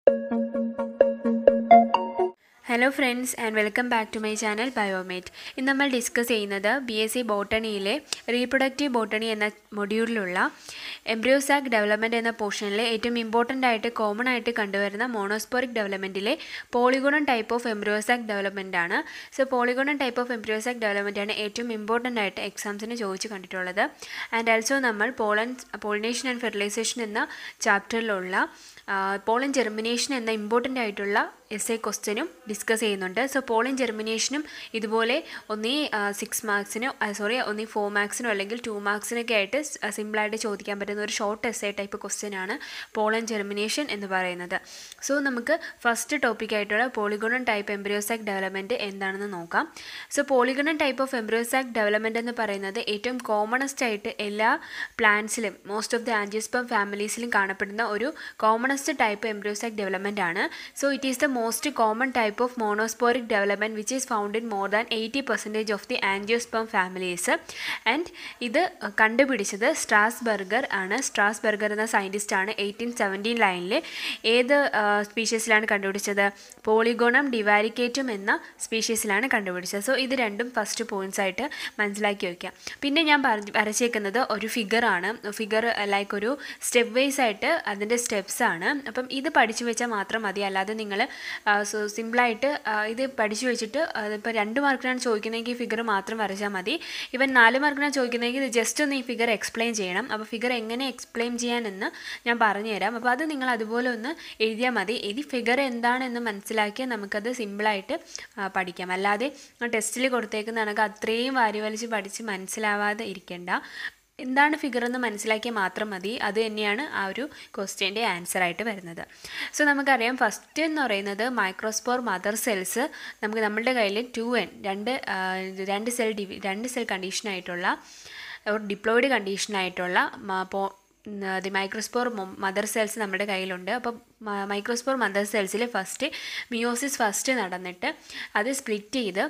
hello friends and welcome back to my channel Biomate ഇന്ന് നമ്മൾ discuss ചെയ്യുന്നത് B S C ബോട്ടണിയിലെ reproductive botany എന്ന മൊഡ്യൂളിലുള്ള എംബ്രിയോസാക് ഡെവലപ്മെൻറ്റ് എന്ന പോർഷനിലെ ഏറ്റവും ഇമ്പോർട്ടൻ്റ് ആയിട്ട് കോമൺ ആയിട്ട് കണ്ടുവരുന്ന മോണോസ്പോറിക് ഡെവലപ്മെൻറ്റിലെ polygonum type of embryo sac development ആണ് so polygonum type of embryo sac development ആണ് ഏറ്റവും ഇമ്പോർട്ടൻ്റ് ആയിട്ട് എക്സാംസിന് ചോദിച്ച് കണ്ടിട്ടുള്ളത് ആൻഡ് ആൾസോ നമ്മൾ പോളൻ പോളിനേഷൻ ആൻഡ് ഫെർട്ടിലൈസേഷൻ എന്ന ചാപ്റ്ററിലുള്ള പോളൻ ജെർമിനേഷൻ എന്ന ഇമ്പോർട്ടൻ്റ് ആയിട്ടുള്ള എസ് എ ക്വസ്റ്റ്യനും ഡിസ്കസ് ചെയ്യുന്നുണ്ട് സോ പോളിൻ ജെർമിനേഷനും ഇതുപോലെ ഒന്നീ സിക്സ് മാർക്സിനോ സോറി ഒന്നീ ഫോർ മാർക്സിനോ അല്ലെങ്കിൽ ടു മാർക്സിനൊക്കെ ആയിട്ട് സിമ്പിളായിട്ട് ചോദിക്കാൻ പറ്റുന്ന ഒരു short S A type question ആണ് പോളൻ ജെർമിനേഷൻ എന്ന് പറയുന്നത് സോ നമുക്ക് ഫസ്റ്റ് ടോപ്പിക് ആയിട്ടുള്ള പോളിഗോണൺ ടൈപ്പ് എംബ്രിയോസാക് ഡെവലപ്മെൻറ്റ് എന്താണെന്ന് നോക്കാം so polygonum type of embryo sac development എന്ന് പറയുന്നത് ഏറ്റവും കോമണസ്റ്റ് ആയിട്ട് എല്ലാ പ്ലാന്റ്സിലും മോസ്റ്റ് ഓഫ് ദി ആൻജിയോസ്പം ഫാമിലീസിലും കാണപ്പെടുന്ന ഒരു കോമണസ്റ്റ് ടൈപ്പ് എംബ്രിയോസാക് ഡെവലപ്മെൻറ്റ് ആണ് so it is the most common type of monosporic development which is found in more than eighty percentage of the angiosperm families and ഇത് കണ്ടുപിടിച്ചത് Strasburger ആണ് Strasburger എന്ന scientist ആണ് eighteen seventeen ലൈനിൽ ഏത് സ്പീഷീസിലാണ് കണ്ടുപിടിച്ചത് പോളിഗോണം ഡിവാരിക്കേറ്റും എന്ന സ്പീഷീസിലാണ് കണ്ടുപിടിച്ചത് സോ ഇത് രണ്ടും ഫസ്റ്റ് പോയിന്റ്സ് ആയിട്ട് മനസ്സിലാക്കി വയ്ക്കാം പിന്നെ ഞാൻ വരച്ചേക്കുന്നത് ഒരു ഫിഗറാണ് ഫിഗർ ലൈക്ക് ഒരു സ്റ്റെപ്പ് വൈസ് ആയിട്ട് അതിൻ്റെ സ്റ്റെപ്സ് ആണ് അപ്പം ഇത് പഠിച്ചു വെച്ചാൽ മാത്രം മതി അല്ലാതെ നിങ്ങൾ സോ സിമ്പിളായിട്ട് ഇത് പഠിച്ചു വെച്ചിട്ട് ഇപ്പോൾ രണ്ട് മാർക്കിനാണ് ചോദിക്കുന്നതെങ്കിൽ ഫിഗർ മാത്രം വരച്ചാൽ മതി ഇവൻ നാല് മാർക്കിനാണ് ചോദിക്കുന്നതെങ്കിൽ ഇത് ജസ്റ്റ് ഒന്ന് ഈ ഫിഗർ എക്സ്പ്ലെയിൻ ചെയ്യണം അപ്പോൾ ഫിഗർ എങ്ങനെ എക്സ്പ്ലെയിൻ ചെയ്യാനെന്ന് ഞാൻ പറഞ്ഞുതരാം അപ്പോൾ അത് നിങ്ങൾ അതുപോലെ ഒന്ന് എഴുതിയാൽ മതി ഈ ഫിഗർ എന്താണെന്ന് മനസ്സിലാക്കിയാൽ നമുക്കത് സിമ്പിളായിട്ട് പഠിക്കാം അല്ലാതെ ടെസ്റ്റിൽ കൊടുത്തേക്കുന്ന കണക്ക് അത്രയും വാരി വലിച്ച് പഠിച്ച് മനസ്സിലാവാതെ ഇരിക്കേണ്ട എന്താണ് ഫിഗർ എന്ന് മനസ്സിലാക്കിയാൽ മാത്രം മതി അത് തന്നെയാണ് ആ ഒരു ക്വസ്റ്റ്യൻ്റെ ആൻസർ ആയിട്ട് വരുന്നത് സോ നമുക്കറിയാം ഫസ്റ്റ് എന്ന് പറയുന്നത് മൈക്രോസ്പോർ മദർ സെൽസ് നമുക്ക് നമ്മളുടെ കയ്യിൽ ടു എൻ രണ്ട് രണ്ട് സെൽ ഡിവി രണ്ട് സെൽ കണ്ടീഷനായിട്ടുള്ള ഒരു ഡിപ്ലോയിഡ് കണ്ടീഷനായിട്ടുള്ള ദി മൈക്രോസ്പോർ മദർ സെൽസ് നമ്മുടെ കയ്യിലുണ്ട് അപ്പോൾ മൈക്രോസ്പോർ മദർ സെൽസിൽ ഫസ്റ്റ് മിയോസിസ് ഫസ്റ്റ് നടന്നിട്ട് അത് സ്പ്ലിറ്റ് ചെയ്ത്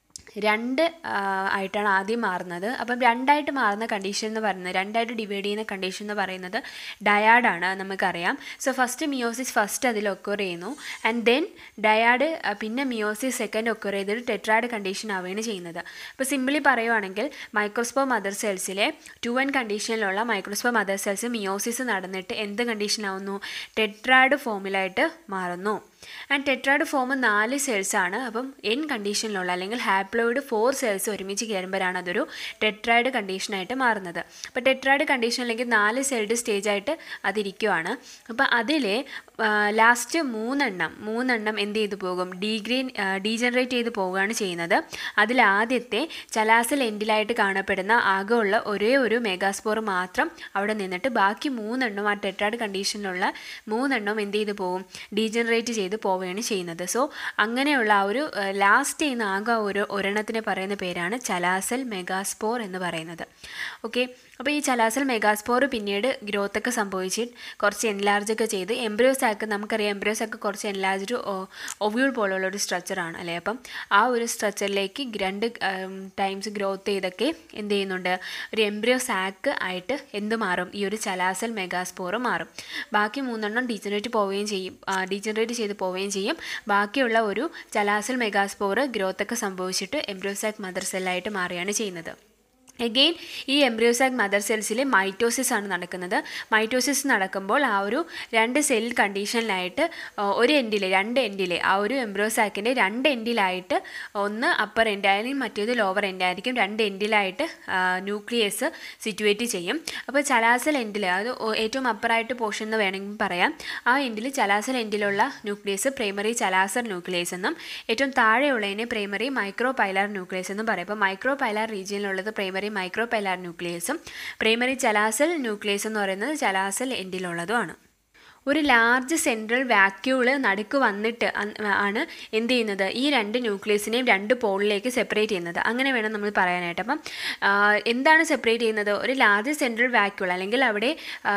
രണ്ട് ആയിട്ടാണ് ആദ്യം മാറുന്നത് അപ്പം രണ്ടായിട്ട് മാറുന്ന കണ്ടീഷൻ എന്ന് പറയുന്നത് രണ്ടായിട്ട് ഡിവൈഡ് ചെയ്യുന്ന കണ്ടീഷൻ എന്ന് പറയുന്നത് ഡയാഡാണ് നമുക്കറിയാം സോ ഫസ്റ്റ് മിയോസിസ് ഫസ്റ്റ് അതിൽ ഒക്കർ ചെയ്യുന്നു ആൻഡ് ദെൻ ഡയാഡ് പിന്നെ മിയോസിസ് സെക്കൻഡ് ഒക്കർ ചെയ്തിട്ട് ടെട്രാഡ് കണ്ടീഷൻ ആവുകയാണ് ചെയ്യുന്നത് അപ്പോൾ സിമ്പിളി പറയുവാണെങ്കിൽ മൈക്രോസ്പോ മദർ സെൽസിലെ ടു എൻ കണ്ടീഷനിലുള്ള മൈക്രോസ്പോ മദർ സെൽസ് മിയോസിസ് നടന്നിട്ട് എന്ത് കണ്ടീഷനാവുന്നു ടെട്രാഡ് ഫോമിലായിട്ട് മാറുന്നു ആൻഡ് ടെട്രാഡ് ഫോം നാല് സെൽസ് ആണ് അപ്പം എൻ കണ്ടീഷനിലുള്ള അല്ലെങ്കിൽ ഹാപ്ലോയിഡ് ഫോർ സെൽസ് ഒരുമിച്ച് കയറുമ്പോഴാണ് അതൊരു ടെട്രായിഡ് കണ്ടീഷനായിട്ട് മാറുന്നത് അപ്പോൾ ടെട്രായിഡ് കണ്ടീഷൻ അല്ലെങ്കിൽ നാല് സെൽഡ് സ്റ്റേജ് ആയിട്ട് അതിരിക്കുവാണ് അപ്പോൾ അതിൽ ലാസ്റ്റ് മൂന്നെണ്ണം മൂന്നെണ്ണം എന്ത് ചെയ്തു പോകും ഡീഗ്രീൻ ഡീജനറേറ്റ് ചെയ്ത് പോവുകയാണ് ചെയ്യുന്നത് അതിൽ ആദ്യത്തെ ചലാസൽ എൻഡിലായിട്ട് കാണപ്പെടുന്ന ആകെയുള്ള ഒരേ ഒരു മെഗാസ്പോർ മാത്രം അവിടെ നിന്നിട്ട് ബാക്കി മൂന്നെണ്ണം ആ ടെട്രാഡ് കണ്ടീഷനിലുള്ള മൂന്നെണ്ണം എന്ത് ചെയ്ത് പോകും ഡീജനറേറ്റ് ചെയ്ത് പോവുകയാണ് ചെയ്യുന്നത് സോ അങ്ങനെയുള്ള ആ ഒരു ലാസ്റ്റ് ചെയ്യുന്ന ആകെ ഒരു ഒരെണ്ണത്തിന് പറയുന്ന പേരാണ് ചലാസൽ മെഗാസ്പോർ എന്ന് പറയുന്നത് ഓക്കെ അപ്പോൾ ഈ ചലാസൽ മെഗാസ്പോർ പിന്നീട് ഗ്രോത്ത് ഒക്കെ സംഭവിച്ച് കുറച്ച് എൻലാർജ് ഒക്കെ ചെയ്ത് എംബ്രിയോസാക്ക് നമുക്കറിയാം എംബ്രിയോസാക്ക് കുറച്ച് എൻലാർജ്ഡ് ഒവ്യൂൾ പോലുള്ള ഒരു സ്ട്രക്ചറാണ് അല്ലേ അപ്പം ആ ഒരു സ്ട്രക്ചറിലേക്ക് രണ്ട് ടൈംസ് ഗ്രോത്ത് ചെയ്തൊക്കെ എന്ത് ചെയ്യുന്നുണ്ട് ഒരു എംബ്രിയോ സാക്ക് ആയിട്ട് എന്ത് മാറും ഈ ഒരു ചലാസൽ മെഗാസ്പോർ മാറും ബാക്കി മൂന്നെണ്ണം ഡീജനറേറ്റ് പോവുകയും ചെയ്യും ഡീജനറേറ്റ് ചെയ്ത് പോവുകയും ചെയ്യും ബാക്കിയുള്ള ഒരു ചലാസൽ മെഗാസ്പോർ ഗ്രോത്ത് ഒക്കെ സംഭവിച്ചിട്ട് എംബ്രിയോസാക്ക് മദർ സെല്ലായിട്ട് മാറുകയാണ് ചെയ്യുന്നത് എഗെയിൻ ഈ എംബ്രിയോസാക് മദർ സെൽസിൽ മൈറ്റോസിസ് ആണ് നടക്കുന്നത് മൈറ്റോസിസ് നടക്കുമ്പോൾ ആ ഒരു രണ്ട് സെൽ കണ്ടീഷനിലായിട്ട് ഒരു എൻഡിൽ രണ്ട് എൻഡിൽ ആ ഒരു എംബ്രിയോസാക്കിൻ്റെ രണ്ട് എൻഡിലായിട്ട് ഒന്ന് അപ്പർ എൻഡായാലും മറ്റേത് ലോവർ എൻഡായിരിക്കും രണ്ട് എൻഡിലായിട്ട് ന്യൂക്ലിയസ് സിറ്റുവേറ്റ് ചെയ്യും അപ്പോൾ ചലാസൽ എൻഡിൽ അത് ഏറ്റവും അപ്പറായിട്ട് പോർഷൻ എന്ന് വേണമെങ്കിൽ പറയാം ആ എൻഡിൽ ചലാസൽ എൻഡിലുള്ള ന്യൂക്ലിയസ് പ്രൈമറി ചലാസർ ന്യൂക്ലിയസ് എന്നും ഏറ്റവും താഴെയുള്ളതിനെ പ്രൈമറി മൈക്രോ പൈലാർ ന്യൂക്ലിയസ് എന്നും പറയും അപ്പോൾ മൈക്രോ പൈലാർ റീജിയനിലുള്ളത് പ്രൈമറി മൈക്രോ പൈലാർ ന്യൂക്ലിയസും പ്രൈമറി ചലാസൽ ന്യൂക്ലിയസ് എന്ന് പറയുന്നത് ചലാസൽ എൻഡിലുള്ളതുമാണ് ഒരു ലാർജ് സെൻട്രൽ വാക്യൂള് നടുക്ക് വന്നിട്ട് ആണ് എന്ത് ചെയ്യുന്നത് ഈ രണ്ട് ന്യൂക്ലിയസിനെയും രണ്ട് പോളിലേക്ക് സെപ്പറേറ്റ് ചെയ്യുന്നത് അങ്ങനെ വേണം നമ്മൾ പറയാനായിട്ട് അപ്പം എന്താണ് സെപ്പറേറ്റ് ചെയ്യുന്നത് ഒരു ലാർജ് സെൻട്രൽ വാക്യൂൾ അല്ലെങ്കിൽ അവിടെ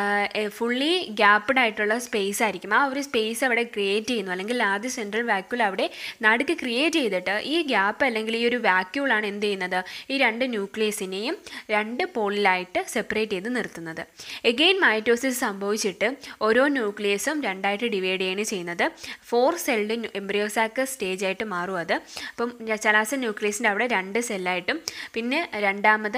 ഫുള്ളി ഗ്യാപ്ഡ് ആയിട്ടുള്ള സ്പേസ് ആയിരിക്കും ആ ഒരു സ്പേസ് അവിടെ ക്രിയേറ്റ് ചെയ്യുന്നു അല്ലെങ്കിൽ ലാർജ് സെൻട്രൽ വാക്യൂൾ അവിടെ നടുക്ക് ക്രിയേറ്റ് ചെയ്തിട്ട് ഈ ഗ്യാപ്പ് അല്ലെങ്കിൽ ഈ ഒരു വാക്യൂളാണ് എന്ത് ചെയ്യുന്നത് ഈ രണ്ട് ന്യൂക്ലിയസിനെയും രണ്ട് പോളിലായിട്ട് സെപ്പറേറ്റ് ചെയ്ത് നിർത്തുന്നത് എഗെയിൻ മൈറ്റോസിസ് സംഭവിച്ചിട്ട് ഓരോ ന്യൂക്ലിയസ് ന്യൂക്ലിയസും രണ്ടായിട്ട് ഡിവൈഡ് ചെയ്യുകയാണ് ചെയ്യുന്നത് ഫോർ സെൽഡ് എംബ്രിയോസാക്ക് സ്റ്റേജ് ആയിട്ട് മാറും അത് അപ്പം ചലാസ ന്യൂക്ലിയസിൻ്റെ അവിടെ രണ്ട് സെല്ലായിട്ടും പിന്നെ രണ്ടാമത്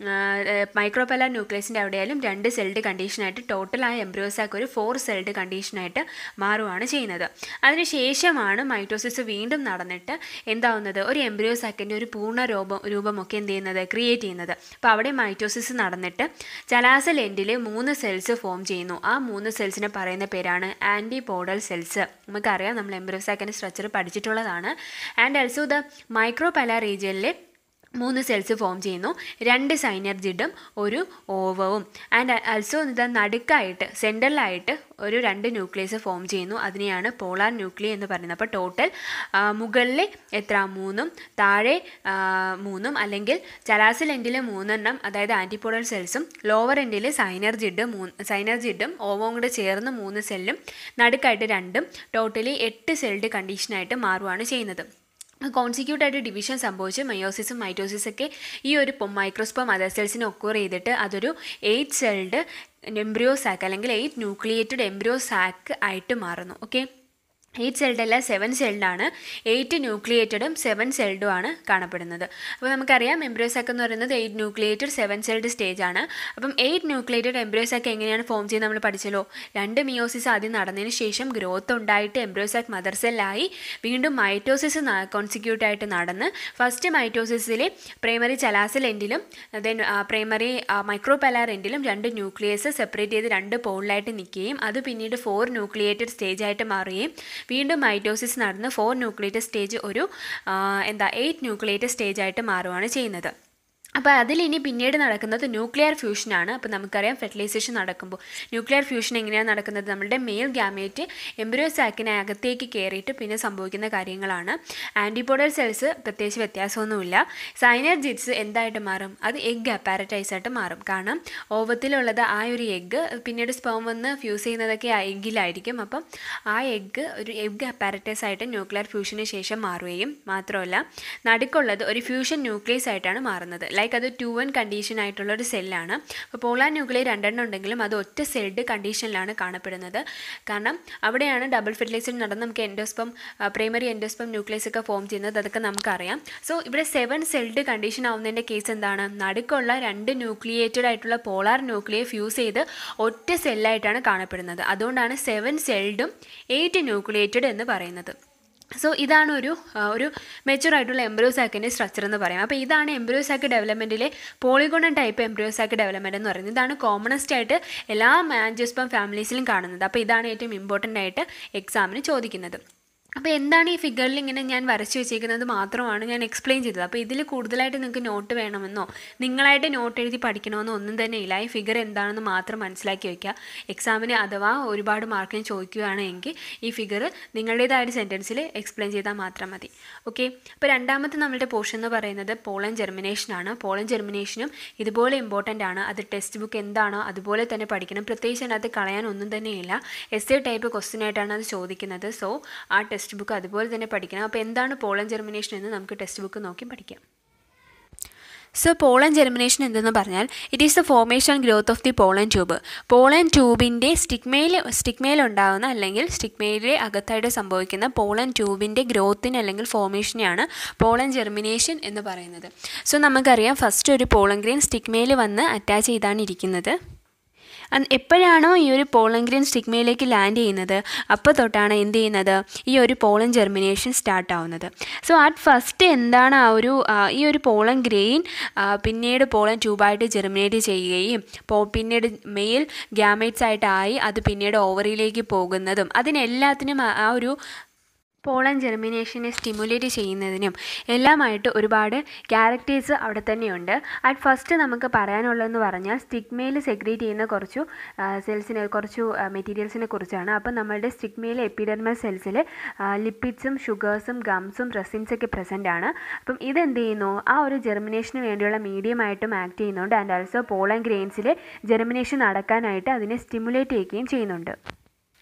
മൈക്രോപെല ന്യൂക്ലിയസിൻ്റെ അവിടെയായാലും രണ്ട് സെൽഡ് കണ്ടീഷനായിട്ട് ടോട്ടലായ എംബ്രിയോസാക്ക് ഒരു ഫോർ സെൽഡ് കണ്ടീഷനായിട്ട് മാറുകയാണ് ചെയ്യുന്നത് അതിനുശേഷമാണ് മൈറ്റോസിസ് വീണ്ടും നടന്നിട്ട് എന്താവുന്നത് ഒരു എംബ്രിയോസാക്കിൻ്റെ ഒരു പൂർണ്ണ രൂപം രൂപമൊക്കെ എന്ത് ചെയ്യുന്നത് ക്രിയേറ്റ് ചെയ്യുന്നത് അപ്പോൾ അവിടെ മൈറ്റോസിസ് നടന്നിട്ട് ചലാസൽ എൻഡിൽ മൂന്ന് സെൽസ് ഫോം ചെയ്യുന്നു ആ മൂന്ന് സെൽസിനെ പറയുന്ന പേരാണ് ആൻറ്റിപോഡൽ സെൽസ് നമുക്കറിയാം നമ്മൾ എംബ്രിയോസാക്കിൻ്റെ സ്ട്രക്ചർ പഠിച്ചിട്ടുള്ളതാണ് ആൻഡ് ആൾസോ ദ മൈക്രോപെല റീജിയനിലെ മൂന്ന് സെൽസ് ഫോം ചെയ്യുന്നു രണ്ട് സൈനർജിഡും ഒരു ഓവവും ആൻഡ് ആൾസോ ഇത് നടുക്കായിട്ട് സെൻട്രലായിട്ട് ഒരു രണ്ട് ന്യൂക്ലിയസ് ഫോം ചെയ്യുന്നു അതിനെയാണ് പോളാർ ന്യൂക്ലിയ എന്ന് പറയുന്നത് അപ്പോൾ ടോട്ടൽ മുകളിൽ എത്ര മൂന്നും താഴെ മൂന്നും അല്ലെങ്കിൽ ചലാസിൽ എൻഡിൽ മൂന്നെണ്ണം അതായത് ആൻറ്റിപോഡൽ സെൽസും ലോവർ എൻഡിൽ സൈനർജിഡ് മൂന്ന് സൈനർജിഡും ഓവവും കൂടെ ചേർന്ന് മൂന്ന് സെല്ലും നടുക്കായിട്ട് രണ്ടും ടോട്ടലി എട്ട് സെൽഡ് കണ്ടീഷനായിട്ട് മാറുകയാണ് ചെയ്യുന്നത് കോൺസിക്യൂട്ടായിട്ട് ഡിവിഷൻ സംഭവിച്ച് മയോസിസും മൈറ്റോസിസ് ഒക്കെ ഈ ഒരു മൈക്രോസ്പോ മദർ സെൽസിനെ ഒക്കൂർ ചെയ്തിട്ട് അതൊരു എയ്റ്റ് സെൽഡ് എംബ്രിയോ സാക്ക് അല്ലെങ്കിൽ എയ്റ്റ് ന്യൂക്ലിയേറ്റഡ് എംബ്രിയോ സാക്ക് ആയിട്ട് മാറുന്നു ഓക്കെ എയ്റ്റ് സെൽഡ് അല്ല സെവൻ സെൽഡാണ് എയ്റ്റ് ന്യൂക്ലിയേറ്റഡും സെവൻ സെൽഡും ആണ് കാണപ്പെടുന്നത് അപ്പോൾ നമുക്കറിയാം എംബ്രിയോസാക്ക് എന്ന് പറയുന്നത് eight nucleated seven celled stage ആണ് അപ്പം എയ്റ്റ് ന്യൂക്ലിയേറ്റഡ് എംബ്രിയോസാക്ക് എങ്ങനെയാണ് ഫോം ചെയ്യുന്നത് നമ്മൾ പഠിച്ചല്ലോ രണ്ട് മിയോസിസ് ആദ്യം നടന്നതിന് ശേഷം ഗ്രോത്ത് ഉണ്ടായിട്ട് എംബ്രിയോസാക്ക് മദർ സെല്ലായി വീണ്ടും മൈറ്റോസിസ് കോൺസിക്യൂട്ടായിട്ട് നടന്ന് ഫസ്റ്റ് മൈറ്റോസിസിൽ പ്രൈമറി ചലാസൽ എൻഡിലും ദെൻ പ്രൈമറി മൈക്രോപെലാർ എൻഡിലും രണ്ട് ന്യൂക്ലിയസ് സെപ്പറേറ്റ് ചെയ്ത് രണ്ട് പോളിലായിട്ട് നിൽക്കുകയും അത് പിന്നീട് ഫോർ ന്യൂക്ലിയേറ്റഡ് സ്റ്റേജ് ആയിട്ട് മാറുകയും വീണ്ടും മൈറ്റോസിസ് നടന്ന് ഫോർ ന്യൂക്ലിയേറ്റഡ് സ്റ്റേജ് ഒരു എന്താ എയ്റ്റ് ന്യൂക്ലിയേറ്റഡ് സ്റ്റേജ് ആയിട്ട് മാറുകയാണ് ചെയ്യുന്നത് അപ്പോൾ അതിലിനി പിന്നീട് നടക്കുന്നത് ന്യൂക്ലിയർ ഫ്യൂഷനാണ് അപ്പോൾ നമുക്കറിയാം ഫെർട്ടിലൈസേഷൻ നടക്കുമ്പോൾ ന്യൂക്ലിയർ ഫ്യൂഷൻ എങ്ങനെയാണ് നടക്കുന്നത് നമ്മുടെ മെയിൽ ഗ്യാമേറ്റ് എംബ്രിയോ സാക്കിനെ അകത്തേക്ക് കയറിയിട്ട് പിന്നെ സംഭവിക്കുന്ന കാര്യങ്ങളാണ് ആൻറ്റിബോഡൽ സെൽസ് പ്രത്യേകിച്ച് വ്യത്യാസമൊന്നുമില്ല സൈനർജിറ്റ്സ് എന്തായിട്ട് മാറും അത് എഗ് അപ്പാരറ്റൈസ് ആയിട്ട് മാറും കാരണം ഓവത്തിലുള്ളത് ആ ഒരു എഗ്ഗ് പിന്നീട് സ്പേം വന്ന് ഫ്യൂസ് ചെയ്യുന്നതൊക്കെ ആ എഗ്ഗിലായിരിക്കും അപ്പം ആ എഗ്ഗ് ഒരു എഗ് അപ്പാരറ്റൈസ് ആയിട്ട് ന്യൂക്ലിയർ ഫ്യൂഷന് ശേഷം മാറുകയും മാത്രമല്ല നടുക്കുള്ളത് ഒരു ഫ്യൂഷൻ ന്യൂക്ലിയസ് ആയിട്ടാണ് മാറുന്നത് ലൈക്ക് അത് ടു വൺ കണ്ടീഷൻ ആയിട്ടുള്ള ഒരു സെല്ലാണ് അപ്പോൾ പോളാർ ന്യൂക്ലിയർ രണ്ടെണ്ണം ഉണ്ടെങ്കിലും അത് ഒറ്റ സെൽഡ് കണ്ടീഷനിലാണ് കാണപ്പെടുന്നത് കാരണം അവിടെയാണ് ഡബിൾ ഫെർട്ടിലൈസേഷൻ നടന്ന് നമുക്ക് എൻഡോസ്പം പ്രൈമറി എൻഡോസ്പം ന്യൂക്ലിയസ് ഒക്കെ ഫോം ചെയ്യുന്നത് അതൊക്കെ നമുക്കറിയാം സോ ഇവിടെ സെവൻ സെൽഡ് കണ്ടീഷൻ ആവുന്നതിൻ്റെ കേസ് എന്താണ് നടുക്കുള്ള രണ്ട് ന്യൂക്ലിയേറ്റഡ് ആയിട്ടുള്ള പോളാർ ന്യൂക്ലിയെ ഫ്യൂസ് ചെയ്ത് ഒറ്റ സെല്ലായിട്ടാണ് കാണപ്പെടുന്നത് അതുകൊണ്ടാണ് സെവൻ സെൽഡും എയ്റ്റ് ന്യൂക്ലിയേറ്റഡ് എന്ന് പറയുന്നത് സോ ഇതാണ് ഒരു ഒരു മെച്ചുവർ ആയിട്ടുള്ള എംബ്രിയോസാക്കിൻ്റെ സ്ട്രക്ചർ എന്ന് പറയാം അപ്പോൾ ഇതാണ് എംബ്രിയോസാക്ക് ഡെവലപ്മെൻറ്റിലെ പോളിഗോണൻ ടൈപ്പ് എംബ്രിയോസാക്ക് ഡെവലപ്മെൻറ്റ് എന്ന് പറയുന്നത് ഇതാണ് കോമണസ്റ്റ് ആയിട്ട് എല്ലാ മാൻജോസ്പം ഫാമിലീസിലും കാണുന്നത് അപ്പോൾ ഇതാണ് ഏറ്റവും ഇമ്പോർട്ടൻ്റ് ആയിട്ട് എക്സാമിന് ചോദിക്കുന്നത് അപ്പോൾ എന്താണ് ഈ ഫിഗറിൽ ഇങ്ങനെ ഞാൻ വരച്ചു വെച്ചേക്കുന്നത് മാത്രമാണ് ഞാൻ എക്സ്പ്ലെയിൻ ചെയ്തത് അപ്പോൾ ഇതിൽ കൂടുതലായിട്ട് നിങ്ങൾക്ക് നോട്ട് വേണമെന്നോ നിങ്ങളായിട്ട് നോട്ട് എഴുതി പഠിക്കണമെന്നോ ഒന്നും തന്നെ ഇല്ല ഈ ഫിഗർ എന്താണെന്ന് മാത്രം മനസ്സിലാക്കി വയ്ക്കുക എക്സാമിന് അഥവാ ഒരുപാട് മാർക്കിന് ചോദിക്കുകയാണെങ്കിൽ ഈ ഫിഗർ നിങ്ങളുടേതായ സെൻറ്റൻസിൽ എക്സ്പ്ലെയിൻ ചെയ്താൽ മാത്രം മതി ഓക്കെ അപ്പോൾ രണ്ടാമത്തെ നമ്മളുടെ പോർഷൻ എന്ന് പറയുന്നത് പോളൻ ജെർമിനേഷനാണ് പോളൻ ജെർമിനേഷനും ഇതുപോലെ ഇമ്പോർട്ടൻ്റ് ആണ് അത് ടെക്സ്റ്റ് ബുക്ക് എന്താണോ അതുപോലെ തന്നെ പഠിക്കണം പ്രത്യേകിച്ച് അതിനകത്ത് കളയാൻ ഒന്നും തന്നെയില്ല എസ് എ ടൈപ്പ് ക്വസ്റ്റ്യൻ ആയിട്ടാണ് അത് ചോദിക്കുന്നത് സോ ആ ടെസ്റ്റ് ബുക്ക് അതുപോലെ തന്നെ പഠിക്കണം അപ്പോൾ എന്താണ് പോളൻ ജെർമിനേഷൻ എന്ന് നമുക്ക് ടെക്സ്റ്റ് ബുക്ക് നോക്കി പഠിക്കാം സോ പോളൻ ജെർമിനേഷൻ എന്തെന്ന് പറഞ്ഞാൽ it is the formation and growth of the pollen tube pollen ട്യൂബിൻ്റെ സ്റ്റിക്മയിൽ സ്റ്റിക്മയിൽ ഉണ്ടാകുന്ന അല്ലെങ്കിൽ സ്റ്റിക്മയിലെ അകത്തായിട്ട് സംഭവിക്കുന്ന പോളൻ ട്യൂബിൻ്റെ ഗ്രോത്തിന് അല്ലെങ്കിൽ ഫോർമേഷനെയാണ് പോളൻ ജെർമിനേഷൻ എന്ന് പറയുന്നത് സോ നമുക്കറിയാം ഫസ്റ്റ് ഒരു പോളൻ ഗ്രെയിൻ സ്റ്റിക്മയിൽ വന്ന് അറ്റാച്ച് ചെയ്താണ് ഇരിക്കുന്നത് എപ്പോഴാണോ ഈ ഒരു പോളൻ ഗ്രെയിൻ സ്റ്റിഗ്മയിലേക്ക് ലാൻഡ് ചെയ്യുന്നത് അപ്പോൾ തൊട്ടാണ് എന്ത് ചെയ്യുന്നത് ഈ ഒരു പോളൻ ജെർമിനേഷൻ സ്റ്റാർട്ട് ആവുന്നത് സോ അറ്റ് ഫസ്റ്റ് എന്താണ് ആ ഒരു ഈ ഒരു പോളൻ ഗ്രെയിൻ പിന്നീട് പോളൻ ട്യൂബായിട്ട് ജെർമിനേറ്റ് ചെയ്യുകയും പിന്നീട് മെയിൽ ഗ്യാമേറ്റ്സ് ആയിട്ടായി അത് പിന്നീട് ഓവറിയിലേക്ക് പോകുന്നതും അതിനെല്ലാത്തിനും ആ ഒരു പോളൻ ജെർമിനേഷനെ സ്റ്റിമുലേറ്റ് ചെയ്യുന്നതിനും എല്ലാമായിട്ട് ഒരുപാട് ക്യാരക്ടേഴ്സ് അവിടെ തന്നെയുണ്ട് അറ്റ് ഫസ്റ്റ് നമുക്ക് പറയാനുള്ളതെന്ന് പറഞ്ഞാൽ സ്റ്റിഗ്മയിൽ സെഗ്രീറ്റ് ചെയ്യുന്ന കുറച്ചു സെൽസിനെ കുറച്ചു മെറ്റീരിയൽസിനെ കുറിച്ചാണ് അപ്പം നമ്മളുടെ സ്റ്റിഗ്മയിൽ എപ്പിഡർമൽ സെൽസിൽ ലിപ്പിഡ്സും ഷുഗേഴ്സും ഗംസും റെസിൻസൊക്കെ പ്രസൻ്റ് ആണ് അപ്പം ഇതെന്ത് ചെയ്യുന്നു ആ ഒരു ജെർമിനേഷന് വേണ്ടിയുള്ള മീഡിയമായിട്ടും ആക്ട് ചെയ്യുന്നുണ്ട് ആൻഡ് ആൾസോ പോളൻ ഗ്രെയിൻസിൽ ജെർമിനേഷൻ നടക്കാനായിട്ട് അതിനെ സ്റ്റിമുലേറ്റ് ചെയ്യുകയും ചെയ്യുന്നുണ്ട്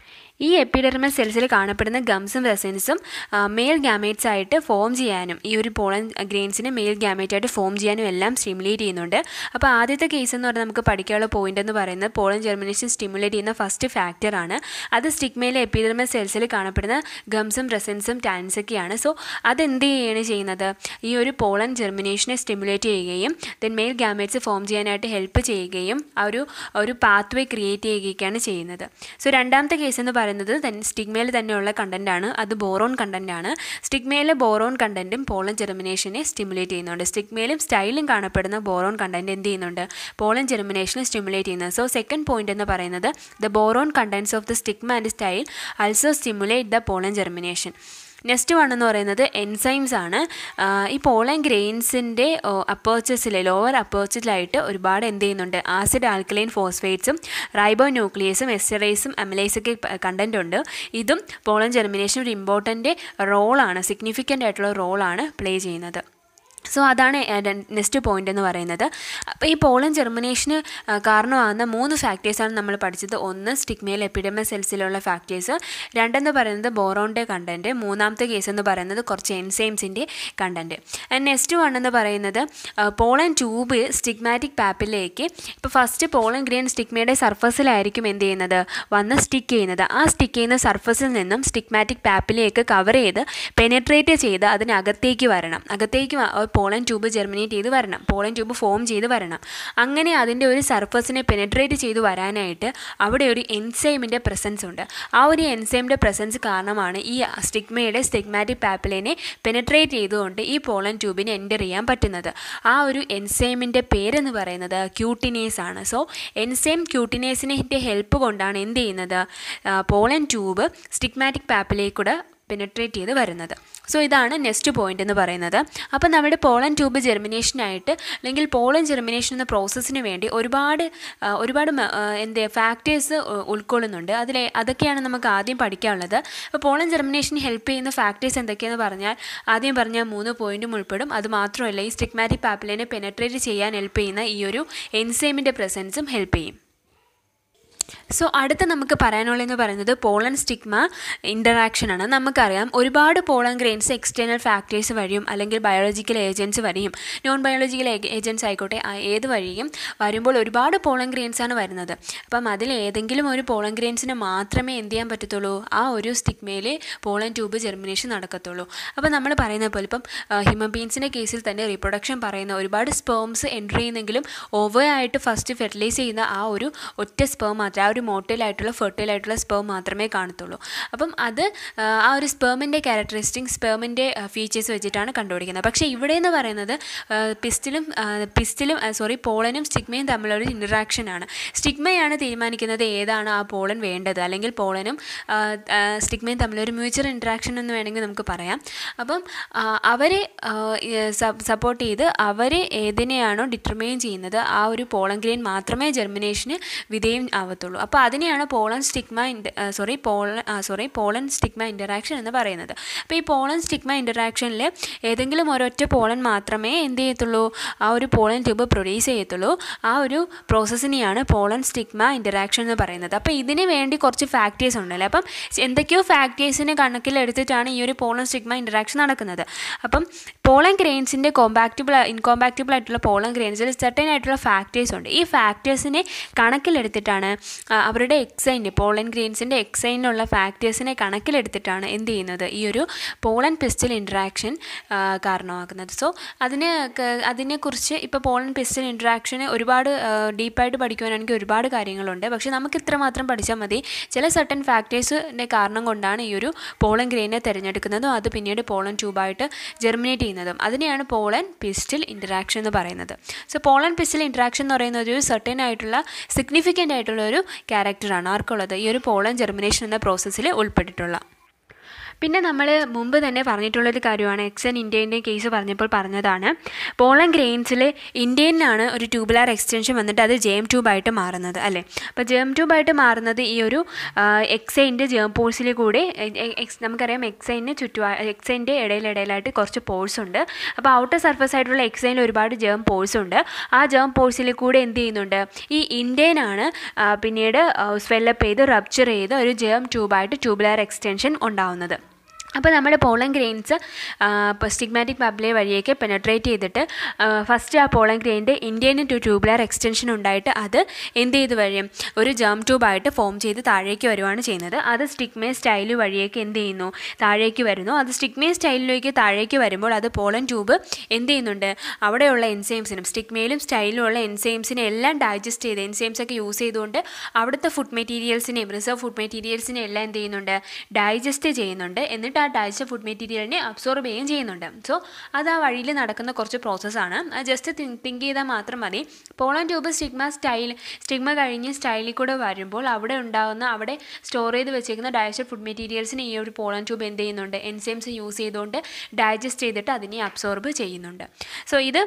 ഈ എപ്പിഡെർമൽ സെൽസിൽ കാണപ്പെടുന്ന ഗംസും റെസിൻസും മെയിൽ ഗാമേറ്റ്സ് ആയിട്ട് ഫോം ചെയ്യാനും ഈ ഒരു പോളൻ ഗ്രെയിൻസിനെ മെയിൽ ഗാമേറ്റ് ആയിട്ട് ഫോം ചെയ്യാനും എല്ലാം സ്റ്റിമുലേറ്റ് ചെയ്യുന്നുണ്ട് അപ്പോൾ ആദ്യത്തെ കേസ് എന്ന് പറഞ്ഞാൽ നമുക്ക് പഠിക്കാനുള്ള പോയിന്റ് എന്ന് പറയുന്നത് പോളൻ ജെർമിനേഷൻ സ്റ്റിമുലേറ്റ് ചെയ്യുന്ന ഫസ്റ്റ് ഫാക്ടറാണ് അത് സ്റ്റിഗ്മയിലെ എപ്പിഡെർമൽ സെൽസിൽ കാണപ്പെടുന്ന ഗംസും റെസിൻസും ടാൻസൊക്കെയാണ് സോ അതെന്ത് ചെയ്യുകയാണ് ചെയ്യുന്നത് ഈ ഒരു പോളൻ ജെർമിനേഷനെ സ്റ്റിമുലേറ്റ് ചെയ്യുകയും ദെൻ മെയിൽ ഗാമേറ്റ്സ് ഫോം ചെയ്യാനായിട്ട് ഹെൽപ്പ് ചെയ്യുകയും ആ ഒരു ഒരു പാത്ത് വേ ക്രിയേറ്റ് ചെയ്യുകയൊക്കെയാണ് ചെയ്യുന്നത് സോ രണ്ടാമത്തെ കേസ് എന്ന് പറയുന്നത് സ്റ്റിഗ്മയിൽ തന്നെയുള്ള കണ്ടൻറ്റാണ് അത് ബോറോൺ കണ്ടൻറ്റാണ് സ്റ്റിഗ്മയിലെ ബോറോൺ കണ്ടൻറ്റും പോളൻ ജെർമിനേഷനെ സ്റ്റിമുലേറ്റ് ചെയ്യുന്നുണ്ട് സ്റ്റിഗ്മയിലും സ്റ്റൈലും കാണപ്പെടുന്ന ബോറോൺ കണ്ടൻറ്റ് എന്ത് ചെയ്യുന്നുണ്ട് പോളൻ ജെർമിനേഷനെ സ്റ്റിമുലേറ്റ് ചെയ്യുന്നത് സോ സെക്കൻഡ് പോയിന്റ് എന്ന് പറയുന്നത് the boron contents of the stigma and style also stimulate the pollen germination next one എന്ന് പറയുന്നത് എൻസൈംസ് ആണ് ഈ പോളൻ ഗ്രെയിൻസിൻ്റെ അപ്പേർച്ചസിൽ ലോവർ അപ്പേർച്ചസിലായിട്ട് ഒരുപാട് എന്ത് ചെയ്യുന്നുണ്ട് ആസിഡ് ആൽക്കലൈൻ ഫോസ്ഫേറ്റ്സും റൈബോ ന്യൂക്ലിയസും എസ്റ്ററൈസും അമലൈസൊക്കെ കണ്ടൻ്റ് ഉണ്ട് ഇതും പോളൻ ജെർമിനേഷൻ ഒരു ഇമ്പോർട്ടൻ്റ് റോളാണ് സിഗ്നിഫിക്കൻ്റ് ആയിട്ടുള്ള റോളാണ് പ്ലേ ചെയ്യുന്നത് സോ അതാണ് നെക്സ്റ്റ് പോയിന്റ് എന്ന് പറയുന്നത് അപ്പോൾ ഈ പോളൻ ജെർമിനേഷന് കാരണമാകുന്ന മൂന്ന് ഫാക്ടേഴ്സാണ് നമ്മൾ പഠിച്ചത് ഒന്ന് സ്റ്റിഗ്മയിൽ എപ്പിഡമ സെൽസിലുള്ള ഫാക്ടേഴ്സ് രണ്ടെന്ന് പറയുന്നത് ബോറോണിൻ്റെ കണ്ടൻറ്റ് മൂന്നാമത്തെ കേസ് എന്ന് പറയുന്നത് കുറച്ച് എൻസൈംസിൻ്റെ കണ്ടൻറ്റ് ആൻഡ് നെക്സ്റ്റ് വൺ എന്ന് പറയുന്നത് പോളൻ ട്യൂബ് സ്റ്റിഗ്മാറ്റിക് പാപ്പിലേക്ക് ഇപ്പോൾ ഫസ്റ്റ് പോളൻ ഗ്രെയിൻ സ്റ്റിഗ്മയുടെ സർഫസിലായിരിക്കും എന്ത് ചെയ്യുന്നത് വന്ന് സ്റ്റിക്ക് ചെയ്യുന്നത് ആ സ്റ്റിക്ക് ചെയ്യുന്ന സർഫസിൽ നിന്നും സ്റ്റിഗ്മാറ്റിക് പാപ്പിലേക്ക് കവർ ചെയ്ത് പെനട്രേറ്റ് ചെയ്ത് അതിനകത്തേക്ക് വരണം അകത്തേക്ക് പോളൻ ട്യൂബ് ജെർമിനേറ്റ് ചെയ്ത് വരണം പോളൻ ട്യൂബ് ഫോം ചെയ്ത് വരണം അങ്ങനെ അതിൻ്റെ ഒരു സർഫസിനെ പെനട്രേറ്റ് ചെയ്ത് വരാനായിട്ട് അവിടെ ഒരു എൻസൈമിൻ്റെ പ്രസൻസ് ഉണ്ട് ആ ഒരു എൻസൈമിൻ്റെ പ്രസൻസ് കാരണമാണ് ഈ സ്റ്റിഗ്മയുടെ സ്റ്റിഗ്മാറ്റിക് പാപ്പിലിനെ പെനട്രേറ്റ് ചെയ്തുകൊണ്ട് ഈ പോളൻ ട്യൂബിന് എൻ്റർ ചെയ്യാൻ പറ്റുന്നത് ആ ഒരു എൻസൈമിൻ്റെ പേരെന്ന് പറയുന്നത് ക്യൂട്ടിനേസ് ആണ് സോ എൻസൈം ക്യൂട്ടിനേസിൻ്റെ ഹെൽപ്പ് കൊണ്ടാണ് എന്ത് ചെയ്യുന്നത് പോളൻ ട്യൂബ് സ്റ്റിഗ്മാറ്റിക് പാപ്പിലേക്കൂടെ പെനട്രേറ്റ് ചെയ്ത് വരുന്നത് സോ ഇതാണ് നെക്സ്റ്റ് പോയിന്റ് എന്ന് പറയുന്നത് അപ്പോൾ നമ്മുടെ പോളൻ ട്യൂബ് ജെർമിനേഷനായിട്ട് അല്ലെങ്കിൽ പോളൻ ജെർമിനേഷൻ എന്ന പ്രോസസ്സിന് വേണ്ടി ഒരുപാട് ഒരുപാട് എന്ത് ഫാക്ടേഴ്സ് ഉൾക്കൊള്ളുന്നുണ്ട് അതിൽ അതൊക്കെയാണ് നമുക്ക് ആദ്യം പഠിക്കാനുള്ളത് അപ്പോൾ പോളൻ ജെർമിനേഷന് ഹെൽപ്പ് ചെയ്യുന്ന ഫാക്ടേഴ്സ് എന്തൊക്കെയെന്ന് പറഞ്ഞാൽ ആദ്യം പറഞ്ഞ മൂന്ന് പോയിന്റും ഉൾപ്പെടും അത് മാത്രമല്ല ഈ സ്റ്റിഗ്മാറ്റിക് പാപ്പിലിനെ പെനട്രേറ്റ് ചെയ്യാൻ ഹെൽപ്പ് ചെയ്യുന്ന ഈ ഒരു എൻസൈമിൻ്റെ പ്രസൻസും ഹെൽപ്പ് ചെയ്യും സോ അടുത്ത നമുക്ക് പറയാനുള്ളതെന്ന് പറയുന്നത് പോളൻ സ്റ്റിഗ്മ ഇൻ്ററാക്ഷൻ ആണ് നമുക്കറിയാം ഒരുപാട് പോളൻ ഗ്രെയിൻസ് എക്സ്റ്റേണൽ ഫാക്ടേഴ്സ് വഴിയും അല്ലെങ്കിൽ ബയോളജിക്കൽ ഏജൻറ്റ്സ് വഴിയും നോൺ ബയോളജിക്കൽ ഏജൻറ്റ്സ് ആയിക്കോട്ടെ ഏത് വഴിയും വരുമ്പോൾ ഒരുപാട് പോളൻ ഗ്രെയിൻസ് ആണ് വരുന്നത് അപ്പം അതിൽ ഏതെങ്കിലും ഒരു പോളൻ ഗ്രെയിൻസിന് മാത്രമേ എന്ത് ചെയ്യാൻ പറ്റത്തുള്ളൂ ആ ഒരു സ്റ്റിഗ്മയിൽ പോളൻ ട്യൂബ് ജെർമിനേഷൻ നടക്കത്തുള്ളൂ അപ്പോൾ നമ്മൾ പറയുന്ന പോലെ ഇപ്പം ഹ്യൂമൻ ബീൻസിൻ്റെ കേസിൽ തന്നെ റീപ്രൊഡക്ഷൻ പറയുന്ന ഒരുപാട് സ്പേംസ് എൻ്റർ ചെയ്യുന്നെങ്കിലും ഓവർ ആയിട്ട് ഫസ്റ്റ് ഫെർട്ടിലൈസ് ചെയ്യുന്ന ആ ഒരു ഒറ്റ സ്പേം മാത്രമേ ആ ഒരു മോട്ടൈലായിട്ടുള്ള ഫെർട്ടൈലായിട്ടുള്ള സ്പേം മാത്രമേ കാണത്തുള്ളൂ അപ്പം അത് ആ ഒരു സ്പേമിൻ്റെ ക്യാരക്ടറിസ്റ്റിക് സ്പേമിൻ്റെ ഫീച്ചേഴ്സ് വെച്ചിട്ടാണ് കണ്ടുപിടിക്കുന്നത് പക്ഷേ ഇവിടെ എന്ന് പറയുന്നത് പിസ്റ്റിലും പിസ്റ്റിലും സോറി പോളനും സ്റ്റിഗ്മയും തമ്മിലൊരു ഇൻട്രാക്ഷനാണ് സ്റ്റിഗ്മയാണ് തീരുമാനിക്കുന്നത് ഏതാണ് ആ പോളൻ വേണ്ടത് അല്ലെങ്കിൽ പോളനും സ്റ്റിഗ്മയും തമ്മിലൊരു മ്യൂച്വൽ ഇൻട്രാക്ഷൻ എന്ന് വേണമെങ്കിൽ നമുക്ക് പറയാം അപ്പം അവരെ സപ്പോർട്ട് ചെയ്ത് അവർ ഏതിനെയാണോ ഡിറ്റർമൈൻ ചെയ്യുന്നത് ആ ഒരു പോളൻ ഗ്രെയിൻ മാത്രമേ ജെർമിനേഷന് വിധേയം ആവത്തുള്ളൂ അപ്പോൾ അതിനെയാണ് pollen stigma sorry pollen sorry pollen stigma interaction എന്ന് പറയുന്നത് അപ്പോൾ ഈ പോളൻ സ്റ്റിഗ്മ ഇൻ്ററാക്ഷനിൽ ഏതെങ്കിലും ഒരൊറ്റ പോളൻ മാത്രമേ എന്ത് ചെയ്യത്തുള്ളൂ ആ ഒരു പോളൻ ട്യൂബ് പ്രൊഡ്യൂസ് ചെയ്യത്തുള്ളൂ ആ ഒരു പ്രോസസ്സിനെയാണ് പോളൻ സ്റ്റിഗ്മ ഇൻ്ററാക്ഷൻ എന്ന് പറയുന്നത് അപ്പോൾ ഇതിന് വേണ്ടി കുറച്ച് ഫാക്ടേഴ്സ് ഉണ്ടല്ലേ അപ്പം എന്തൊക്കെയോ ഫാക്ടേഴ്സിനെ കണക്കിലെടുത്തിട്ടാണ് ഈ ഒരു പോളൻ സ്റ്റിഗ്മ ഇൻ്ററാക്ഷൻ നടക്കുന്നത് അപ്പം പോളൻ ഗ്രെയിൻസിൻ്റെ കോമ്പാക്റ്റബിൾ ഇൻകോമ്പാക്റ്റബിൾ ആയിട്ടുള്ള പോളൻ ഗ്രെയിൻസിൽ സെർട്ടൻ ആയിട്ടുള്ള ഫാക്ടേഴ്സ് ഉണ്ട് ഈ ഫാക്ടേഴ്സിനെ കണക്കിലെടുത്തിട്ടാണ് അവരുടെ എക്സൈൻ്റെ പോളൻ ഗ്രെയിൻസിൻ്റെ എക്സൈനിലുള്ള ഫാക്ടേഴ്സിനെ കണക്കിലെടുത്തിട്ടാണ് എന്ത് ചെയ്യുന്നത് ഈ ഒരു പോളൻ പിസ്റ്റൽ ഇൻട്രാക്ഷൻ കാരണമാക്കുന്നത് സോ അതിന് അതിനെക്കുറിച്ച് ഇപ്പോൾ പോളൻ പിസ്റ്റൽ ഇൻട്രാക്ഷന് ഒരുപാട് ഡീപ്പായിട്ട് പഠിക്കുവാനാണെങ്കിൽ ഒരുപാട് കാര്യങ്ങളുണ്ട് പക്ഷേ നമുക്ക് ഇത്ര മാത്രം പഠിച്ചാൽ മതി ചില സർട്ടൻ ഫാക്ടേഴ്സിൻ്റെ കാരണം കൊണ്ടാണ് ഈ ഒരു പോളൻ ഗ്രെയിനെ തിരഞ്ഞെടുക്കുന്നതും അത് പിന്നീട് പോളൻ ട്യൂബായിട്ട് ജെർമിനേറ്റ് ചെയ്യുന്നതും അതിനെയാണ് പോളൻ പിസ്റ്റൽ ഇൻട്രാക്ഷൻ എന്ന് പറയുന്നത് സോ പോളൻ പിസ്റ്റൽ ഇൻട്രാക്ഷൻ എന്ന് പറയുന്നത് ഒരു സർട്ടൻ ആയിട്ടുള്ള സിഗ്നിഫിക്കൻ്റ് ആയിട്ടുള്ള ഒരു ക്യാരക്ടറാണ് ആർക്കുള്ളത് ഈ ഒരു പോളൻ ജെർമിനേഷൻ എന്ന പ്രോസസ്സിൽ ഉൾപ്പെട്ടിട്ടുള്ള പിന്നെ നമ്മൾ മുമ്പ് തന്നെ പറഞ്ഞിട്ടുള്ളൊരു കാര്യമാണ് എക്സൻ ഇന്ത്യൻ്റെ കേസ് പറഞ്ഞപ്പോൾ പറഞ്ഞതാണ് പോളൻ ഗ്രെയിൻസിൽ ഇന്ത്യയിലാണ് ഒരു ട്യൂബുലാർ എക്സ്റ്റൻഷൻ വന്നിട്ട് അത് ജെം ട്യൂബായിട്ട് മാറുന്നത് അല്ലേ അപ്പോൾ ജെം ട്യൂബായിട്ട് മാറുന്നത് ഈ ഒരു എക്സൈൻ്റെ ജേം പോഴ്സിൽ കൂടെ എക്സ് നമുക്കറിയാം എക്സൈന് ചുറ്റുപാ എക്സൈൻ്റെ ഇടയിലിടയിലായിട്ട് കുറച്ച് പോഴ്സ് ഉണ്ട് അപ്പോൾ ഔട്ടർ സർഫസ് ആയിട്ടുള്ള എക്സൈനിൽ ഒരുപാട് ജേം പോഴ്സ് ഉണ്ട് ആ ജേം പോഴ്സിൽ കൂടെ എന്ത് ചെയ്യുന്നുണ്ട് ഈ ഇന്ത്യനാണ് പിന്നീട് സ്വെല്ലപ്പ് ചെയ്ത് റപ്ചർ ചെയ്ത് ഒരു ജേം ട്യൂബായിട്ട് ട്യൂബുലാർ എക്സ്റ്റൻഷൻ ഉണ്ടാവുന്നത് അപ്പോൾ നമ്മുടെ പോളൻ ഗ്രെയിൻസ് ഇപ്പോൾ സ്റ്റിഗ്മാറ്റിക് പബ്ലെ വഴിയൊക്കെ പെനട്രേറ്റ് ചെയ്തിട്ട് ഫസ്റ്റ് ആ പോളൻ ഗ്രെയിൻ്റെ ഇന്ത്യൻ ടു ട്യൂബുലാർ എക്സ്റ്റൻഷൻ ഉണ്ടായിട്ട് അത് എന്ത് ചെയ്ത് വഴിയും ഒരു ജേം ട്യൂബായിട്ട് ഫോം ചെയ്ത് താഴേക്ക് വരുവാണ് ചെയ്യുന്നത് അത് സ്റ്റിഗ്മേ സ്റ്റൈൽ വഴിയൊക്കെ എന്ത് ചെയ്യുന്നു താഴേക്ക് വരുന്നു അത് സ്റ്റിഗ്മേ സ്റ്റൈലിലേക്ക് താഴേക്ക് വരുമ്പോൾ അത് പോളൻ ട്യൂബ് എന്ത് ചെയ്യുന്നുണ്ട് അവിടെയുള്ള എൻസൈംസിനും സ്റ്റിഗ്മയിലും സ്റ്റൈലിലും ഉള്ള എൻസൈംസിനെ എല്ലാം ഡൈജസ്റ്റ് ചെയ്ത് എൻസൈംസ് ഒക്കെ യൂസ് ചെയ്തുകൊണ്ട് അവിടുത്തെ ഫുഡ് മെറ്റീരിയൽസിനെയും റിസർവ് ഫുഡ് മെറ്റീരിയൽസിനെയും എല്ലാം എന്ത് ചെയ്യുന്നുണ്ട് ഡൈജസ്റ്റ് ചെയ്യുന്നുണ്ട് എന്നിട്ട് ആ ഡൈജസ്റ്റ് ഫുഡ് മെറ്റീരിയലിനെ അബ്സോർബ് ചെയ്യുകയും ചെയ്യുന്നുണ്ട് സോ അത് ആ വഴിയിൽ നടക്കുന്ന കുറച്ച് പ്രോസസ്സാണ് ജസ്റ്റ് തിങ്ക് ചെയ്താൽ മാത്രം മതി pollen tube stigma style stigma കഴിഞ്ഞ് സ്റ്റൈലിൽ കൂടെ വരുമ്പോൾ അവിടെ ഉണ്ടാകുന്ന അവിടെ സ്റ്റോർ ചെയ്ത് വെച്ചേക്കുന്ന ഡൈജസ്റ്റ് ഫുഡ് മെറ്റീരിയൽസിന് ഈ ഒരു പോളൻ ട്യൂബ് എന്ത് ചെയ്യുന്നുണ്ട് എൻസൈംസ് യൂസ് ചെയ്തുകൊണ്ട് ഡൈജസ്റ്റ് ചെയ്തിട്ട് അതിനെ അബ്സോർബ് ചെയ്യുന്നുണ്ട് സോ ഇത്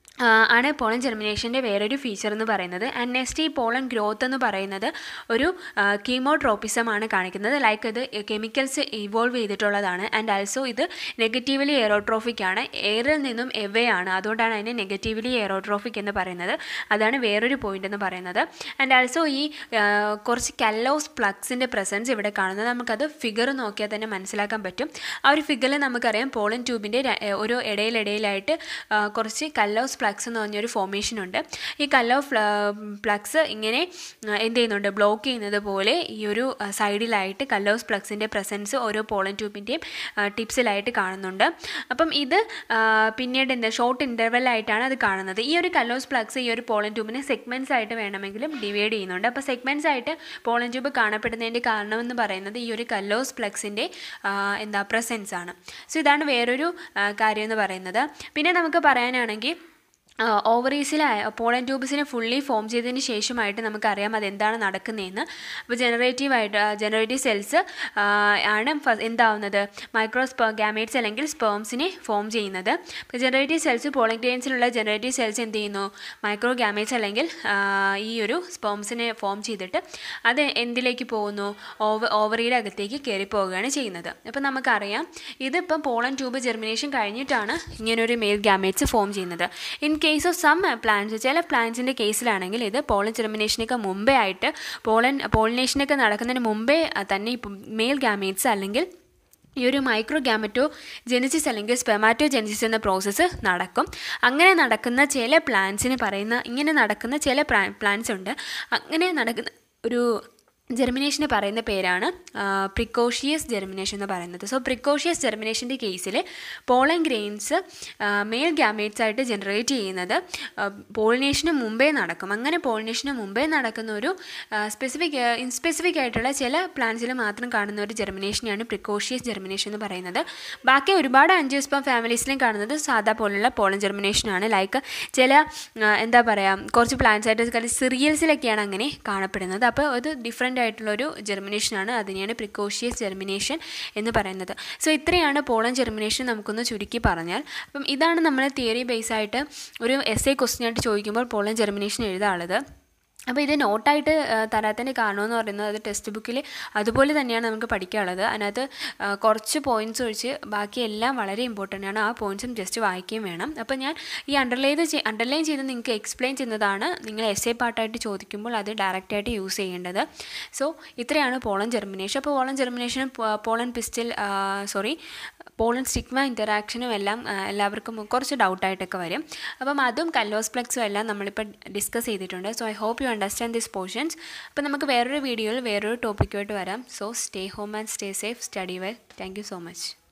ആണ് പോളൻ ജെർമിനേഷൻ്റെ വേറൊരു ഫീച്ചർ എന്ന് പറയുന്നത് ആൻഡ് നെക്സ്റ്റ് ഈ പോളൻ ഗ്രോത്ത് എന്ന് പറയുന്നത് ഒരു കീമോട്രോപ്പിസമാണ് കാണിക്കുന്നത് ലൈക്ക് ഇത് കെമിക്കൽസ് ഇവോൾവ് ചെയ്തിട്ടുള്ളതാണ് ആൻഡ് ആൽസോ ഇത് നെഗറ്റീവ്ലി എയറോട്രോഫിക് ആണ് എയറിൽ നിന്നും എവേ ആണ് അതുകൊണ്ടാണ് അതിനെ നെഗറ്റീവ്ലി എയറോട്രോഫിക് എന്ന് പറയുന്നത് അതാണ് വേറൊരു പോയിന്റ് എന്ന് പറയുന്നത് ആൻഡ് ആൽസോ ഈ കുറച്ച് കല്ലോസ് പ്ലഗ്സിൻ്റെ പ്രസൻസ് ഇവിടെ കാണുന്നത് നമുക്കത് ഫിഗർ നോക്കിയാൽ തന്നെ മനസ്സിലാക്കാൻ പറ്റും ആ ഒരു ഫിഗറിൽ നമുക്കറിയാം പോളൻ ട്യൂബിൻ്റെ ഒരു ഇടയിലിടയിലായിട്ട് കുറച്ച് കല്ലോസ് പ്ലഗ്സ് എന്ന് പറഞ്ഞൊരു ഫോർമേഷൻ ഉണ്ട് ഈ കല്ലോ പ്ലഗ്സ് ഇങ്ങനെ എന്ത് ചെയ്യുന്നുണ്ട് ബ്ലോക്ക് ചെയ്യുന്നത് പോലെ ഈ ഒരു സൈഡിലായിട്ട് കല്ലോസ് പ്ലഗ്സിൻ്റെ പ്രസൻസ് ഓരോ പോളൻ ട്യൂബിൻ്റെയും ടിപ്സിലായിട്ട് കാണുന്നുണ്ട് അപ്പം ഇത് പിന്നീട് എന്താ ഷോർട്ട് ഇൻ്റർവെല്ലായിട്ടാണ് അത് കാണുന്നത് ഈ ഒരു കല്ലോസ് പ്ലഗ്സ് ഈ ഒരു പോളൻ ട്യൂബിനെ സെഗ്മെൻറ്റ്സ് ആയിട്ട് വേണമെങ്കിലും ഡിവൈഡ് ചെയ്യുന്നുണ്ട് അപ്പോൾ സെഗ്മെൻറ്റ്സ് ആയിട്ട് പോളൻ ട്യൂബ് കാണപ്പെടുന്നതിൻ്റെ കാരണമെന്ന് പറയുന്നത് ഈ ഒരു കല്ലോസ് പ്ലഗ്സിൻ്റെ എന്താ പ്രസൻസ് ആണ് സോ ഇതാണ് വേറൊരു കാര്യം എന്ന് പറയുന്നത് പിന്നെ നമുക്ക് പറയാനാണെങ്കിൽ ഓവറീസിൽ പോളൻ ട്യൂബ്സിനെ ഫുള്ളി ഫോം ചെയ്തതിന് ശേഷമായിട്ട് നമുക്കറിയാം അതെന്താണ് നടക്കുന്നതെന്ന് അപ്പോൾ ജനറേറ്റീവായിട്ട് ജനറേറ്റീവ് സെൽസ് ആണ് എന്താവുന്നത് മൈക്രോ സ്പെ ഗാമേറ്റ്സ് അല്ലെങ്കിൽ സ്പേംസിനെ ഫോം ചെയ്യുന്നത് അപ്പോൾ ജനറേറ്റീവ് സെൽസ് പോളൻ ഗ്രെയിൻസിലുള്ള ജനറേറ്റീവ് സെൽസ് എന്ത് ചെയ്യുന്നു മൈക്രോ ഗാമേറ്റ്സ് അല്ലെങ്കിൽ ഈ ഒരു സ്പേംസിനെ ഫോം ചെയ്തിട്ട് അത് എന്തിലേക്ക് പോകുന്നു ഓവ ഓവറിയുടെ അകത്തേക്ക് കയറി പോവുകയാണ് ചെയ്യുന്നത് അപ്പോൾ നമുക്കറിയാം ഇതിപ്പം പോളൻ ട്യൂബ് ജെർമിനേഷൻ കഴിഞ്ഞിട്ടാണ് ഇങ്ങനൊരു മെയിൽ ഗാമേറ്റ്സ് ഫോം ചെയ്യുന്നത് in case of some plants ചില പ്ലാന്റ്സിൻ്റെ കേസിലാണെങ്കിൽ ഇത് പോളൻ ജെർമിനേഷനൊക്കെ മുമ്പേ ആയിട്ട് പോളൻ പോളിനേഷനൊക്കെ നടക്കുന്നതിന് മുമ്പേ തന്നെ ഇപ്പം മെയിൽ ഗാമേറ്റ്സ് അല്ലെങ്കിൽ ഈ ഒരു മൈക്രോ ഗാമറ്റോ ജെനിസിസ് അല്ലെങ്കിൽ സ്പെമാറ്റോ ജെനിസിസ് എന്ന പ്രോസസ്സ് നടക്കും അങ്ങനെ നടക്കുന്ന ചില പ്ലാന്റ്സിന് പറയുന്ന ഇങ്ങനെ നടക്കുന്ന ചില പ്ലാന്റ്സ് ഉണ്ട് അങ്ങനെ നടക്കുന്ന ഒരു ജെർമിനേഷന് പറയുന്ന പേരാണ് പ്രിക്കോഷ്യസ് ജെർമിനേഷൻ എന്ന് പറയുന്നത് സോ പ്രിക്കോഷ്യസ് ജെർമിനേഷൻ്റെ കേസിൽ പോളൻ ഗ്രെയിൻസ് മെയിൽ ഗാമേറ്റ്സ് ആയിട്ട് ജനറേറ്റ് ചെയ്യുന്നത് പോളിനേഷന് മുമ്പേ നടക്കും അങ്ങനെ പോളിനേഷന് മുമ്പേ നടക്കുന്ന ഒരു സ്പെസിഫിക് ഇൻസ്പെസിഫിക് ആയിട്ടുള്ള ചില പ്ലാന്റ്സിൽ മാത്രം കാണുന്ന ഒരു ജെർമിനേഷനെയാണ് പ്രിക്കോഷ്യസ് ജെർമിനേഷൻ എന്ന് പറയുന്നത് ബാക്കി ഒരുപാട് അഞ്ചോസ്പം ഫാമിലീസിലും കാണുന്നത് സാധാ പോലുള്ള പോളൻ ജെർമിനേഷനാണ് ലൈക്ക് ചില എന്താ പറയുക കുറച്ച് പ്ലാന്റ്സ് ആയിട്ട് സിറിയൽസിലൊക്കെയാണ് അങ്ങനെ കാണപ്പെടുന്നത് അപ്പോൾ അത് ഡിഫറെൻ്റ് ആയിട്ടുള്ളൊരു ജെർമിനേഷനാണ് അതിനെയാണ് പ്രിക്കോഷ്യസ് ജെർമിനേഷൻ എന്ന് പറയുന്നത് സോ ഇത്രയാണ് പോളൻ ജെർമിനേഷൻ നമുക്കൊന്ന് ചുരുക്കി പറഞ്ഞാൽ അപ്പം ഇതാണ് നമ്മൾ തിയറി ബേസ് ആയിട്ട് ഒരു എസ് എ ക്വസ്റ്റ്യൻ ആയിട്ട് ചോദിക്കുമ്പോൾ പോളൻ ജെർമിനേഷൻ എഴുതാനുള്ളത് അപ്പോൾ ഇത് നോട്ടായിട്ട് തരാത്തതിൻ്റെ കാരണമെന്ന് പറയുന്നത് അത് ടെക്സ്റ്റ് ബുക്കിൽ അതുപോലെ തന്നെയാണ് നമുക്ക് പഠിക്കാനുള്ളത് അതിനകത്ത് കുറച്ച് പോയിൻറ്റ്സ് ഒഴിച്ച് ബാക്കി എല്ലാം വളരെ ഇമ്പോർട്ടൻ്റ് ആണ് ആ പോയിൻറ്റ്സും ജസ്റ്റ് വായിക്കുകയും വേണം അപ്പോൾ ഞാൻ ഈ അണ്ടർലൈൻ അണ്ടർലൈൻ ചെയ്ത് നിങ്ങൾക്ക് എക്സ്പ്ലെയിൻ ചെയ്യുന്നതാണ് നിങ്ങൾ എസ് എ പാർട്ടായിട്ട് ചോദിക്കുമ്പോൾ അത് ഡയറക്റ്റായിട്ട് യൂസ് ചെയ്യേണ്ടത് സോ ഇത്രയാണ് പോളൻ ജെർമിനേഷൻ അപ്പോൾ പോളൻ ജെർമിനേഷനും pollen pistil sorry pollen stigma ഇൻറ്ററാക്ഷനും എല്ലാം എല്ലാവർക്കും കുറച്ച് ഡൗട്ടായിട്ടൊക്കെ വരും അപ്പം അതും കല്ലോസ് പ്ലക്സും എല്ലാം നമ്മളിപ്പോൾ ഡിസ്കസ് ചെയ്തിട്ടുണ്ട് so I hope you understand this portions അപ്പോൾ നമുക്ക് വേറൊരു വീഡിയോയിൽ വേറൊരു ടോപ്പിക്കുമായിട്ട് വരാം so stay home and stay safe study well thank you so much